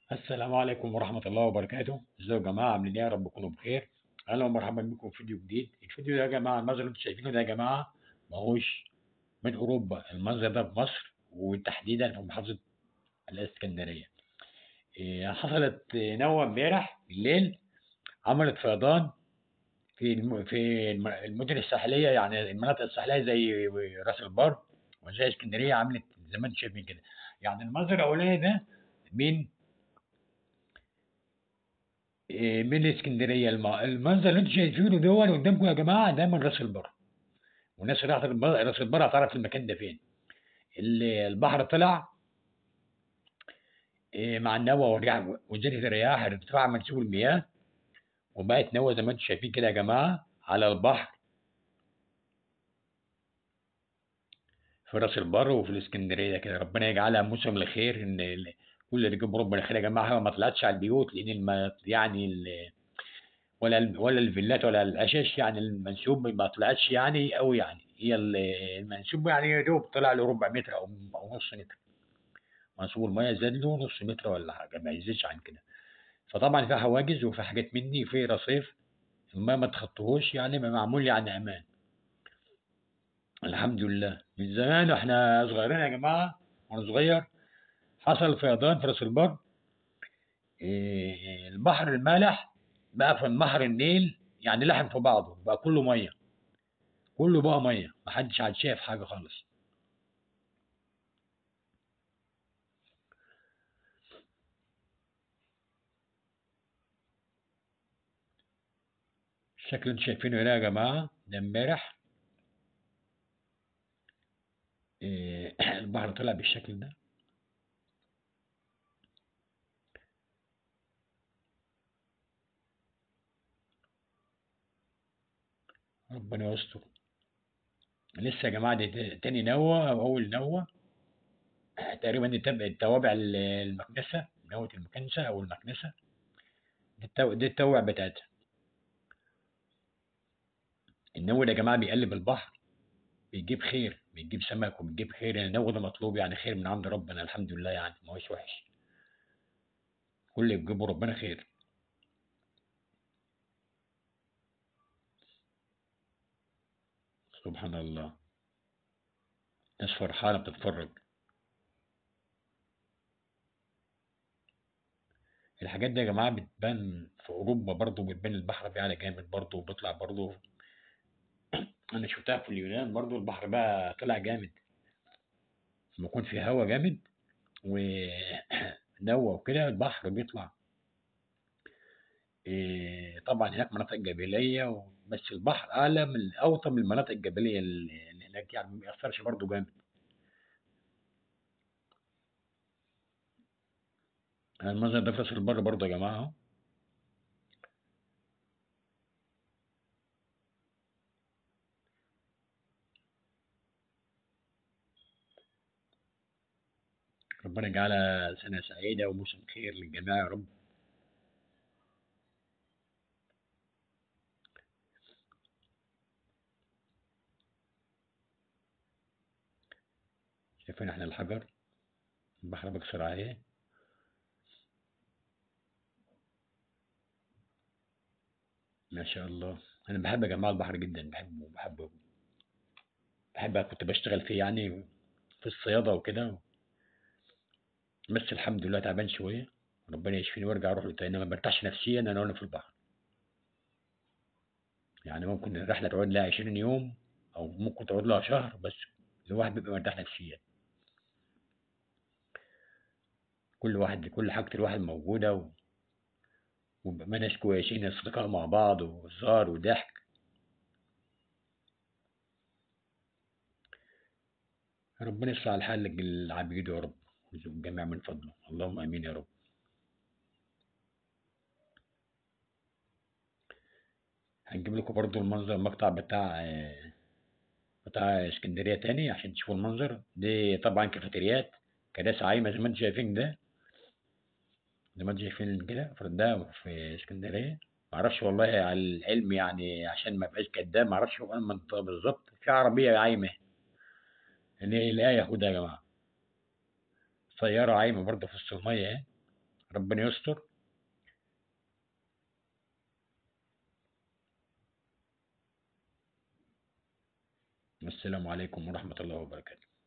السلام عليكم ورحمة الله وبركاته ازيكم يا جماعة عاملين ايه يا رب تكونوا بخير اهلا ومرحبا بكم في فيديو جديد الفيديو ده يا جماعة المنظر اللي انتم شايفينه ده يا جماعة ماهوش من اوروبا المنظر ده في مصر وتحديدا في محافظة الاسكندرية إيه، حصلت نوة امبارح بالليل عملت فيضان في الم... في الم- المدن الساحلية يعني المناطق الساحلية زي راس البر وزي اسكندرية عملت زي ما انتم شايفين كده يعني المنظر الاولاني ده من إيه، من اسكندريه الم- المنظر اللي انتم شايفينه دول قدامكم يا جماعه ده من راس البر والناس اللي راحت الب- راس البر هتعرف المكان ده فين ال- البحر طلع إيه، مع النوى والرياح وزيادة الرياح ارتفاع منسوب المياه وبقت نوى زي ما انتم شايفين كده يا جماعه على البحر في راس البر وفي الاسكندريه كده ربنا يجعلها موسم الخير ان ال- كل اللي يجيب ربنا خير يا جماعه ما طلعتش على البيوت لان الم... يعني ال... ولا ال- ولا الفيلات ولا العشاش يعني المنسوب ما طلعتش يعني قوي يعني هي ال- المنسوب يعني يا دوب طلع له ربع متر او او نص متر منسوب الميه زاد له نص متر ولا حاجه ما يزيدش عن كده فطبعا في حواجز وفي حاجات مني وفي رصيف الميه ما تخطوهوش يعني ما معمول يعني امان الحمد لله من زمان واحنا صغيرين يا جماعه وانا صغير حصل فيضان في راس البر إيه، البحر المالح بقى في نهر النيل يعني لحم في بعضه بقى كله ميه كله بقى ميه محدش عاد شايف حاجه خالص الشكل اللي انتوا شايفينه هنا يا جماعه ده امبارح إيه، البحر طلع بالشكل ده ربنا يستر لسه يا جماعه دي تاني نوة او اول نوة تقريبا دي تبع التوابع ال- المكنسه نوة المكنسه او المكنسه دي التو- دي التوابع بتاعتها النوة ده يا جماعه بيقلب البحر بيجيب خير بيجيب سمك وبيجيب خير يعني النوة ده مطلوب يعني خير من عند ربنا الحمد لله يعني ما هوش وحش كل اللي بيجيبه ربنا خير سبحان الله ناس فرحانه بتتفرج الحاجات دي يا جماعه بتبان في اوروبا برضو بتبان البحر بيعلى جامد برضو وبيطلع برضو انا شفتها في اليونان برضو البحر بقى طلع جامد لما يكون في هوا جامد ونوى وكده البحر بيطلع إيه، طبعا هناك مناطق جبلية و- بس البحر أعلى من أوطى من المناطق الجبلية اللي اللي هناك يعني ما بيأثرش برضه جامد المنظر ده في راس البر برضه يا جماعة أهو. ربنا يجعلها سنة سعيدة وموسم خير للجميع يا رب شايفين احنا الحجر البحر بيكسر عليه ما شاء الله أنا بحب يا جماعة البحر جدا بحبه بحبه بحب كنت بشتغل فيه يعني في الصيادة وكده بس الحمد لله تعبان شوية ربنا يشفيني وارجع اروح له تاني ما برتاحش نفسيا انا وانا في البحر يعني ممكن الرحلة تقعد لها 20 يوم او ممكن تقعد لها شهر بس الواحد بيبقى مرتاح نفسيا كل واحد كل حاجة الواحد موجودة و... وبقى ناس كويسين أصدقاء مع بعض وهزار وضحك ربنا يصلح الحال للعبيد يا رب ويرزق الجميع من فضله اللهم آمين يا رب هنجيب لكم برضو المنظر المقطع بتاع بتاع اسكندرية تاني عشان تشوفوا المنظر دي طبعا كافيتريات كراسي عايمة زي ما انتم شايفين ده زي ما انتم شايفين كده ده في اسكندرية معرفش والله على العلم يعني عشان ما ابقاش كداب معرفش هو المنطقة بالظبط في عربية عايمة اللي هي الآية خدها يا جماعة سيارة عايمة برضه في وسط المية اهي ربنا يستر السلام عليكم ورحمة الله وبركاته